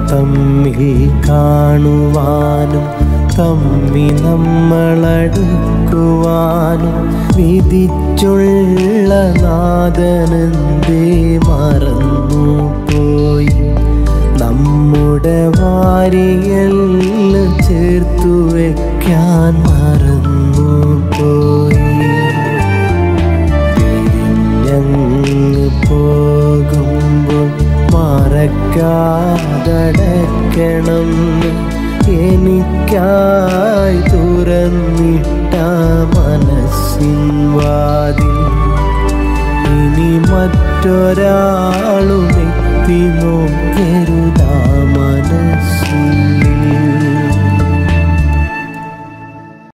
തമ്മിൽ കാണുവാനും തമ്മി നമ്മളടുക്കുവാനും വിധിച്ചുള്ള നാദനന്തേ മറന്നു പോയി നമ്മുടെ വാരിയല്ല ചേർത്തു വെക്കാൻ മറന്നു പോയി പിരിഞ്ഞങ്ങ് പോകുമ്പോൾ മറക്കാതടക്കണം എനിക്കായി തുറന്നിട്ട മനസ്സിൻ വാതിൽ ഇനി മറ്റൊരാളും എത്തി നോക്കരുതാ